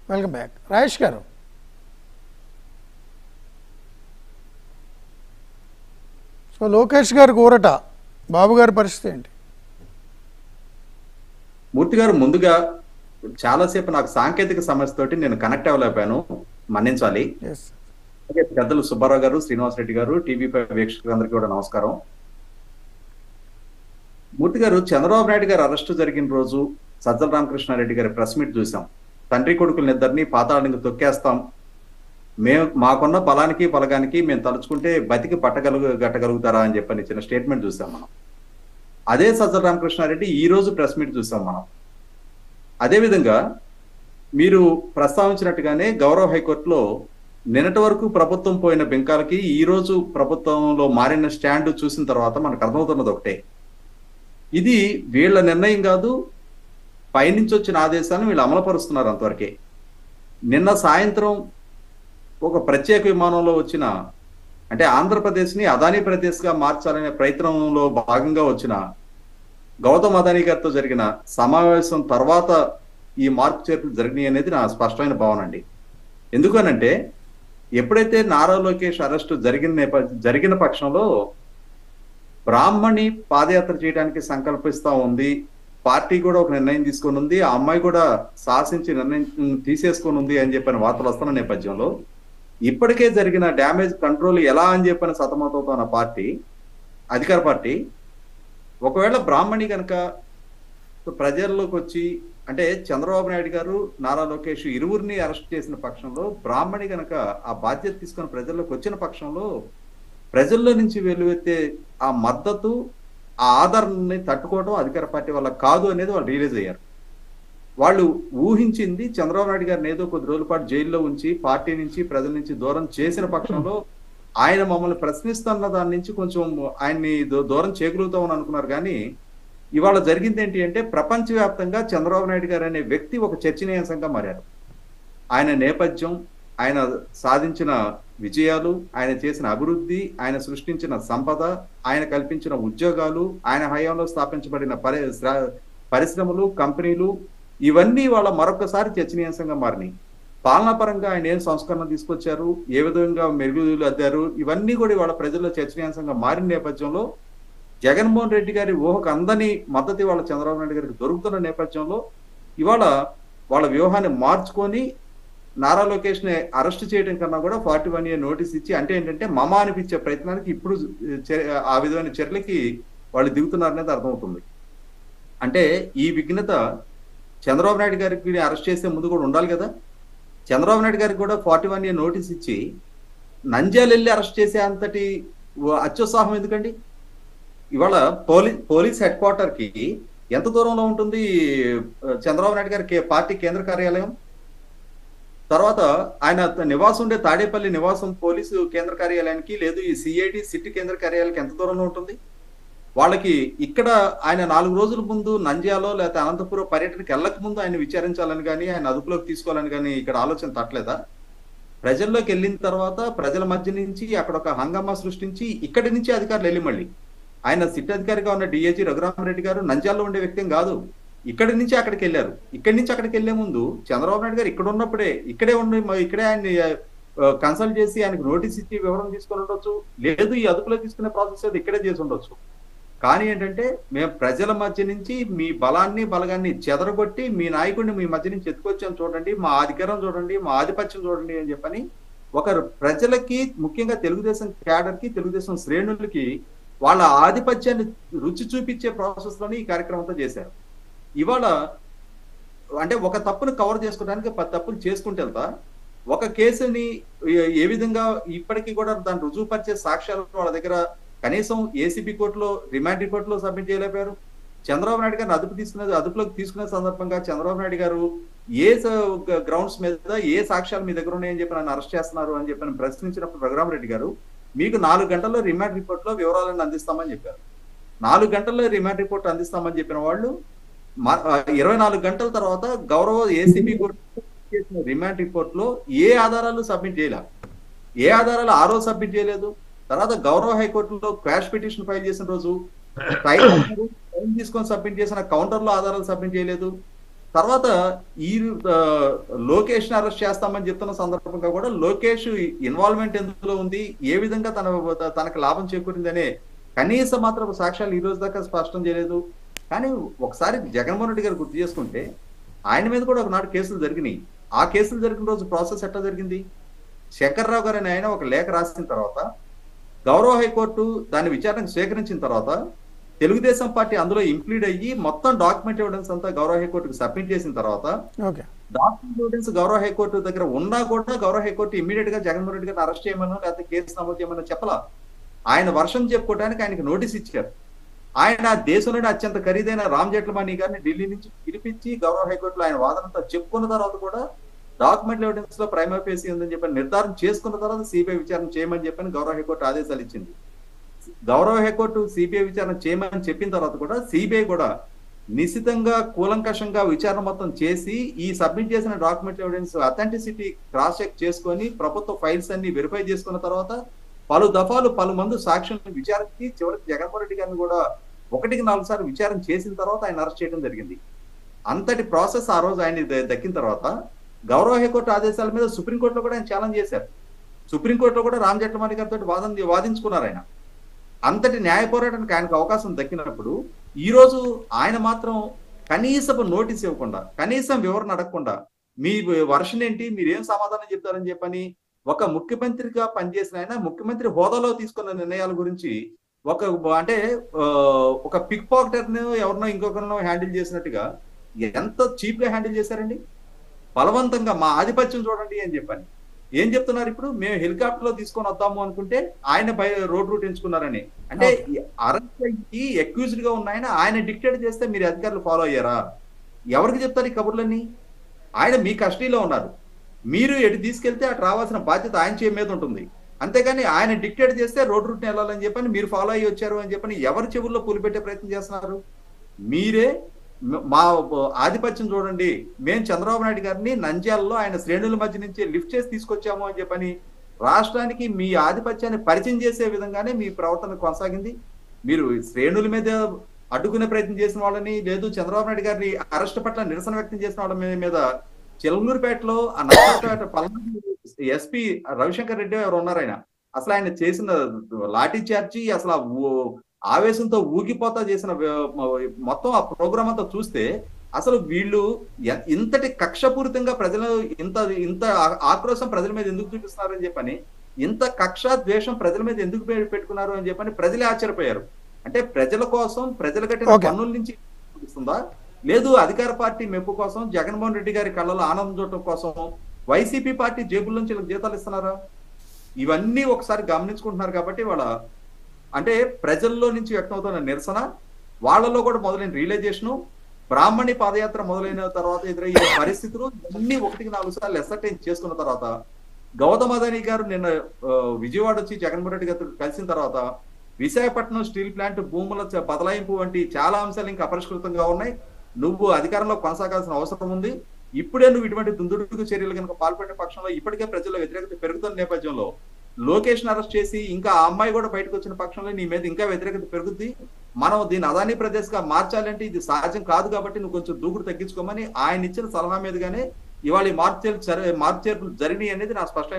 Welcome back Rajesh గారు so Lokesh గారి ఊరట బాబు గారి పరిస్థితి ఏంటి మూర్తి గారు ముందుగా చాలాసేపు నాకు సాంకేతిక సమస్యతోటి నేను కనెక్ట్ అవ్వలేకపోయాను మన్నించాలి ఎస్ అలాగే పెద్దలు సుబ్బారావు గారు శ్రీనివాస్ రెడ్డి గారు టీవీ వీక్షకులందరికీ కూడా నమస్కారం మూర్తి గారు చంద్రబాబు నాయుడు గారు అరెస్టు జరిగిన రోజు సజ్జల రామకృష్ణారెడ్డి గారి ప్రెస్ మీట్ చూసాం తండ్రి కొడుకులనిద్దరిని పాతాళానికి తొక్కేస్తాం మేము మాకున్న బలానికి బలగానికి మేము తలుచుకుంటే బతికి పట్టగలుగు గట్టగలుగుతారా అని చెప్పని ఇచ్చిన స్టేట్మెంట్ చూసాం మనం అదే సజ్జల రామకృష్ణారెడ్డి ఈ రోజు ప్రెస్ మీట్ చూసాం మనం అదేవిధంగా మీరు ప్రస్తావించినట్టుగానే గౌరవ హైకోర్టులో నిన్నటి వరకు ప్రభుత్వం పోయిన బెంకాలకి ఈ రోజు ప్రభుత్వంలో మారిన స్టాండ్ చూసిన తర్వాత మనకు అర్థమవుతున్నది ఒకటే ఇది వీళ్ళ నిర్ణయం కాదు పైనుంచి వచ్చిన ఆదేశాలను వీళ్ళు అమలుపరుస్తున్నారు అంతవరకే నిన్న సాయంత్రం ఒక ప్రత్యేక విమానంలో వచ్చిన అంటే ఆంధ్రప్రదేశ్ని అదానీ ప్రదేశ్గా మార్చాలనే ప్రయత్నంలో భాగంగా వచ్చిన గౌతమ్ అదానీ గారితో జరిగిన సమావేశం తర్వాత ఈ మార్పు చేర్పులు జరిగినాయి అనేది నా స్పష్టమైన భావన అండి ఎందుకనంటే ఎప్పుడైతే నారా లోకేష్ అరెస్టు జరిగిన నేప జరిగిన పక్షంలో బ్రాహ్మణి పాదయాత్ర చేయడానికి సంకల్పిస్తా ఉంది పార్టీ కూడా ఒక నిర్ణయం తీసుకొని ఉంది ఆ అమ్మాయి కూడా శాసించి నిర్ణయం తీసేసుకొని ఉంది అని చెప్పిన వార్తలు వస్తున్న నేపథ్యంలో ఇప్పటికే జరిగిన డ్యామేజ్ కంట్రోల్ ఎలా అని చెప్పిన సతమతవుతున్న పార్టీ అధికార పార్టీ ఒకవేళ బ్రాహ్మణి కనుక ప్రజల్లోకి వచ్చి అంటే చంద్రబాబు నాయుడు గారు నారా లోకేష్ ఇరువురిని అరెస్ట్ చేసిన పక్షంలో బ్రాహ్మణి కనుక ఆ బాధ్యత తీసుకుని ప్రజల్లోకి వచ్చిన పక్షంలో ప్రజల్లో నుంచి వెలువెత్తే ఆ మద్దతు ఆ ఆదరణని తట్టుకోవడం అధికార పార్టీ వల్ల కాదు అనేది వాళ్ళు రియలైజ్ అయ్యారు వాళ్ళు ఊహించింది చంద్రబాబు నాయుడు గారిని ఏదో కొద్ది రోజుల పాటు జైల్లో ఉంచి పార్టీ నుంచి ప్రజల నుంచి దూరం చేసిన పక్షంలో ఆయన మమ్మల్ని ప్రశ్నిస్తున్న దాని నుంచి కొంచెం ఆయన్ని దూ- దూరం చేయగలుగుతామని అనుకున్నారు కానీ ఇవాళ జరిగింది ఏంటి అంటే ప్రపంచవ్యాప్తంగా చంద్రబాబు నాయుడు గారు అనే వ్యక్తి ఒక చర్చనీయాంశంగా మారారు ఆయన నేపథ్యం ఆయన సాధించిన విజయాలు ఆయన చేసిన అభివృద్ధి ఆయన సృష్టించిన సంపద ఆయన కల్పించిన ఉద్యోగాలు ఆయన హయాంలో స్థాపించబడిన పరి శ్ర- పరిశ్రమలు కంపెనీలు ఇవన్నీ వాళ్ళ మరొకసారి చర్చనీయాంశంగా మారినాయి పాలనాపరంగా ఆయన ఏం సంస్కరణ తీసుకొచ్చారు ఏ విధంగా మెరుగుదలు అద్దారు ఇవన్నీ కూడా వాళ్ళ ప్రజల్లో చర్చనీయాంశంగా మారిన నేపథ్యంలో జగన్మోహన్ రెడ్డి గారి ఊహకు అందని మద్దతు వాళ్ళ చంద్రబాబు నాయుడు గారికి దొరుకుతున్న నేపథ్యంలో ఇవాళ వాళ్ళ వ్యూహాన్ని మార్చుకొని నారా లోకేష్ ని అరెస్ట్ చేయడం కన్నా కూడా ఫార్టీ వన్ ఇయర్ నోటీస్ ఇచ్చి అంటే ఏంటంటే మమ అనిపించే ప్రయత్నానికి ఇప్పుడు చే- ఆ విధమైన చర్యలకి వాళ్ళు దిగుతున్నారనేది అర్థమవుతుంది అంటే ఈ విఘ్నత చంద్రబాబు నాయుడు గారికి అరెస్ట్ చేసే ముందు కూడా ఉండాలి కదా చంద్రబాబు నాయుడు గారికి కూడా ఫార్టీ వన్ ఇయర్ నోటీస్ ఇచ్చి నంద్యాల వెళ్ళి అరెస్ట్ చేసే అంతటి వ- అత్యుత్సాహం ఎందుకండి ఇవాళ పోలీ పోలీస్ హెడ్ క్వార్టర్ కి ఎంత దూరంలో ఉంటుంది ఆ, చంద్రబాబు నాయుడు గారి కే- పార్టీ కేంద్ర కార్యాలయం తర్వాత ఆయన నివాసం ఉండే తాడేపల్లి నివాసం పోలీసు కేంద్ర కార్యాలయానికి లేదు ఈ సిఐడి సిటీ కేంద్ర కార్యాలయానికి ఎంత దూరంలో ఉంటుంది వాళ్ళకి ఇక్కడ ఆయన నాలుగు రోజుల ముందు నంద్యాలో లేకపోతే అనంతపురం పర్యటనకి వెళ్ళక ముందు ఆయన విచారించాలని కానీ ఆయన అదుపులోకి తీసుకోవాలని కానీ ఇక్కడ ఆలోచన తట్టలేదా ప్రజల్లోకి వెళ్ళిన తర్వాత ప్రజల మధ్య నుంచి అక్కడ ఒక హంగామా సృష్టించి ఇక్కడి నుంచి అధికారులు వెళ్ళి మళ్ళీ ఆయన సిట్ అధికారిగా ఉన్న డిఐజీ రఘురామరెడ్డి గారు నంద్యాలలో ఉండే వ్యక్తి ఏం కాదు ఇక్కడి నుంచి అక్కడికి వెళ్ళారు ఇక్కడి నుంచి అక్కడికి వెళ్లే ముందు చంద్రబాబు నాయుడు గారు ఇక్కడ ఉన్నప్పుడే ఇక్కడే ఉండి మ- ఇక్కడే ఆయన్ని కన్సల్ట్ చేసి ఆయనకు నోటీస్ ఇచ్చి వివరం తీసుకొని ఉండొచ్చు లేదు ఈ అదుపులో తీసుకునే ప్రాసెస్ అది ఇక్కడే చేసి ఉండొచ్చు కానీ ఏంటంటే మేము ప్రజల మధ్య నుంచి మీ బలాన్ని బలగాన్ని చెదరగొట్టి మీ నాయకుడిని మీ మధ్య నుంచి ఎత్తుకొచ్చాం చూడండి మా అధికారం చూడండి మా ఆధిపత్యం చూడండి అని చెప్పని ఒక ప్రజలకి ముఖ్యంగా తెలుగుదేశం క్యాడర్ కి తెలుగుదేశం శ్రేణులకి వాళ్ళ ఆధిపత్యాన్ని రుచి చూపించే ప్రాసెస్ లోనే ఈ కార్యక్రమం అంతా చేశారు ఇవాళ అంటే ఒక తప్పును కవర్ చేసుకోవడానికి పది తప్పులు చేసుకుంటే వెళ్తా ఒక కేసుని ఏ- ఏ విధంగా ఇప్పటికీ కూడా దాన్ని రుజువుపరిచే సాక్ష్యాలు వాళ్ళ దగ్గర కనీసం ఏసీబీ కోర్టులో రిమాండ్ రిపోర్ట్ సబ్మిట్ చేయలేకపోయారు చంద్రబాబు నాయుడు గారిని అదుపు తీసుకునే అదుపులోకి తీసుకునే సందర్భంగా చంద్రబాబు నాయుడు గారు ఏ గ్రౌండ్స్ మీద ఏ సాక్ష్యాలు మీ దగ్గర ఉన్నాయని చెప్పి నన్ను అరెస్ట్ చేస్తున్నారు అని చెప్పి నన్ను ప్రశ్నించినప్పుడు రఘురామరెడ్డి గారు మీకు నాలుగు గంటల్లో రిమాండ్ రిపోర్ట్ లో వివరాలను అందిస్తామని చెప్పారు నాలుగు గంటల్లో రిమాండ్ రిపోర్ట్ అందిస్తామని చెప్పిన వాళ్ళు మ- ఆ, ఇరవై నాలుగు గంటల తర్వాత గౌరవ ఏసీబీ కోర్టు చేసిన రిమాండ్ రిపోర్ట్ లో ఏ ఆధారాలు సబ్మిట్ చేయలే ఏ ఆధారాలు ఆ రోజు సబ్మిట్ చేయలేదు తర్వాత గౌరవ హైకోర్టులో క్వాష్ పిటిషన్ ఫైల్ చేసిన రోజు టైం టైం తీసుకొని సబ్మిట్ చేసిన కౌంటర్ లో ఆధారాలు సబ్మిట్ చేయలేదు తర్వాత ఈ ఆ, లోకేష్ ని అరెస్ట్ చేస్తామని చెప్తున్న సందర్భంగా కూడా లోకేష్ ఇన్వాల్వ్మెంట్ ఎందులో ఉంది ఏ విధంగా తన తనకు లాభం చేకూరిందనే కనీస మాత్రం సాక్ష్యాలు ఈ రోజు దాకా స్పష్టం చేయలేదు కానీ ఒకసారి జగన్మోహన్ రెడ్డి గారు గుర్తు చేసుకుంటే ఆయన మీద కూడా ఒకనాడు కేసులు జరిగినాయి ఆ కేసులు జరిగిన రోజు ప్రాసెస్ ఎట్లా జరిగింది శంకర్రావు గారు అనే ఆయన ఒక లేఖ రాసిన తర్వాత గౌరవ హైకోర్టు దాని విచారణకు స్వీకరించిన తర్వాత తెలుగుదేశం పార్టీ అందులో ఇంప్లీడ్ అయ్యి మొత్తం డాక్యుమెంట్ ఎవిడెన్స్ అంతా గౌరవ హైకోర్టుకు సబ్మిట్ చేసిన తర్వాత ఓకే డాక్యుమెంట్ ఎవిడెన్స్ గౌరవ హైకోర్టు దగ్గర ఉన్నా కూడా గౌరవ హైకోర్టు ఇమీడియట్ గా జగన్మోహన్ రెడ్డి గారిని అరెస్ట్ చేయమనో లేకపోతే కేసు నమోదు చేయమనో చెప్పలా ఆయన వర్షం చెప్పుకోవడానికి ఆయనకి నోటీస్ ఇచ్చారు ఆయన దేశంలోనే అత్యంత ఖరీదైన రామ్ జేట్లమాని గారిని ఢిల్లీ నుంచి పిలిపించి గౌరవ హైకోర్టులో ఆయన వాదనంతా చెప్పుకున్న తర్వాత కూడా డాక్యుమెంట్ ఎవిడెన్స్ లో ప్రైమా ఫేసి ఉందని చెప్పి నిర్ధారణ చేసుకున్న తర్వాత సిబిఐ విచారణ చేయమని చెప్పని గౌరవ హైకోర్టు ఆదేశాలు ఇచ్చింది గౌరవ హైకోర్టు సిబిఐ విచారణ చేయమని చెప్పిన తర్వాత కూడా సిబిఐ కూడా నిశితంగా కూలంకషంగా విచారణ మొత్తం చేసి ఈ సబ్మిట్ చేసిన document evidence authenticity cross check చేసుకొని ప్రభుత్వ ఫైల్స్ అన్ని వెరిఫై చేసుకున్న తర్వాత పలు దఫాలు పలు మంది సాక్షులను విచారించి చివరికి జగన్మోహన్ రెడ్డి గారిని కూడా ఒకటికి నాలుగు సార్లు విచారణ చేసిన తర్వాత ఆయన అరెస్ట్ చేయడం జరిగింది అంతటి ప్రాసెస్ ఆ రోజు ఆయన ద- దక్కిన తర్వాత గౌరవ హైకోర్టు ఆదేశాల మీద సుప్రీంకోర్టులో కూడా ఆయన ఛాలెంజ్ చేశారు సుప్రీంకోర్టులో కూడా రామ్ జట్లమారి గారితో వాదన వాదించుకున్నారు ఆయన అంతటి న్యాయ పోరాటానికి ఆయనకు అవకాశం దక్కినప్పుడు ఈ రోజు ఆయన మాత్రం కనీసపు నోటీస్ ఇవ్వకుండా కనీసం వివరణ అడగకుండా మీ వర్షన్ ఏంటి మీరు ఏం సమాధానం చెప్తారని చెప్పని ఒక ముఖ్యమంత్రిగా పనిచేసిన ఆయన ముఖ్యమంత్రి హోదాలో తీసుకున్న నిర్ణయాల గురించి ఒక అంటే ఆ, ఒక పిక్ పాకెటర్ ను ఎవరినో ఇంకొకరినో హ్యాండిల్ చేసినట్టుగా ఎంత చీప్ గా హ్యాండిల్ చేశారండి బలవంతంగా మా ఆధిపత్యం చూడండి అని చెప్పని ఏం చెప్తున్నారు ఇప్పుడు మేము హెలికాప్టర్ లో తీసుకొని వద్దాము అనుకుంటే ఆయన బై రోడ్ రూట్ ఎంచుకున్నారని అంటే అరెస్ట్ అయ్యి అక్యూజ్డ్ గా ఉన్న ఆయన ఆయన డిక్టేట్ చేస్తే మీరు అధికారులు ఫాలో అయ్యారా ఎవరికి చెప్తారు ఈ కబుర్లన్నీ ఆయన మీ కస్టడీలో ఉన్నారు మీరు ఎటు తీసుకెళ్తే అటు రావాల్సిన బాధ్యత ఆయన చేయ మీద ఉంటుంది అంతేగాని ఆయన డిక్టేట్ చేస్తే రోడ్ రూట్ వెళ్ళాలని చెప్పని మీరు ఫాలో అయ్యి వచ్చారు అని చెప్పని ఎవరి చెవుల్లో పూలు పెట్టే ప్రయత్నం చేస్తున్నారు మీరే మ- మా ఆధిపత్యం చూడండి మేము చంద్రబాబు నాయుడు గారిని నంద్యాలలో ఆయన శ్రేణుల మధ్య నుంచి లిఫ్ట్ చేసి తీసుకొచ్చాము అని చెప్పని రాష్ట్రానికి మీ ఆధిపత్యాన్ని పరిచయం చేసే విధంగానే మీ ప్రవర్తన కొనసాగింది మీరు శ్రేణుల మీద అడ్డుకునే ప్రయత్నం చేసిన వాళ్ళని లేదు చంద్రబాబు నాయుడు గారిని అరెస్ట్ పట్ల నిరసన వ్యక్తం చేసిన వాళ్ళ మీద- మీద చిలమలూరుపేటలో ఆ నర్సరావుపేట పల్నాడు ఎస్పీ రవిశంకర్ రెడ్డి ఎవరు ఉన్నారు ఆయన అసలు ఆయన చేసిన లాఠీ చార్జి అసలు ఆ ఊ- ఆవేశంతో ఊగిపోతా చేసిన వ్య- మొత్తం ఆ ప్రోగ్రామ్ అంతా చూస్తే అసలు వీళ్ళు ఎ- ఇంతటి కక్షపూరితంగా ప్రజలు ఇంత ఇంత ఆ- ఆక్రోశం ప్రజల మీద ఎందుకు చూపిస్తున్నారని చెప్పని ఇంత కక్ష ద్వేషం ప్రజల మీద ఎందుకు పె- పెట్టుకున్నారు అని చెప్పని ప్రజలే ఆశ్చర్యపోయారు అంటే ప్రజల కోసం ప్రజలు కట్టిన Okay. పన్నుల నుంచి చూపిస్తుందా లేదు అధికార పార్టీ మెప్పు కోసం జగన్మోహన్ రెడ్డి గారి కళ్ళలో ఆనందం చూడటం కోసం వైసీపీ పార్టీ జేబుల నుంచి వీళ్ళకి జీతాలు ఇస్తున్నారా ఇవన్నీ ఒకసారి గమనించుకుంటున్నారు కాబట్టి వాళ్ళ అంటే ప్రజల్లో నుంచి వ్యక్తమవుతున్న నిరసన వాళ్ళలో కూడా మొదలైన రియలైజేషను బ్రాహ్మణి పాదయాత్ర మొదలైన తర్వాత ఎదురయ్యే పరిస్థితులు ఇవన్నీ ఒకటికి నాలుగు సార్లు ఎసర్టైన్ చేసుకున్న తర్వాత గౌతమ్ అదానీ గారు నిన్న ఆ, విజయవాడ వచ్చి జగన్మోహన్ రెడ్డి గారితో కలిసిన తర్వాత విశాఖపట్నం స్టీల్ ప్లాంట్ భూముల చ- బదలాయింపు వంటి చాలా అంశాలు ఇంకా అపరిష్కృతంగా ఉన్నాయి నువ్వు అధికారంలో కొనసాగాల్సిన అవసరం ఉంది ఇప్పుడే నువ్వు ఇటువంటి దుందుడుకు చర్యలు కనుక పాల్పడిన పక్షంలో ఇప్పటికే ప్రజల్లో వ్యతిరేకత పెరుగుతున్న నేపథ్యంలో లోకేష్ అరెస్ట్ చేసి ఇంకా ఆ అమ్మాయి కూడా బయటకు వచ్చిన పక్షంలో నీ మీద ఇంకా వ్యతిరేకత పెరుగుద్ది మనం దీన్ని అదానీ ప్రదేశ్ గా మార్చాలంటే ఇది సహజం కాదు కాబట్టి నువ్వు కొంచెం దూకుడు తగ్గించుకోమని ఆయన ఇచ్చిన సలహా మీదుగానే ఇవాళ ఈ మార్చేలు మార్చేర్పులు జరిగినాయి అనేది నా స్పష్టమైన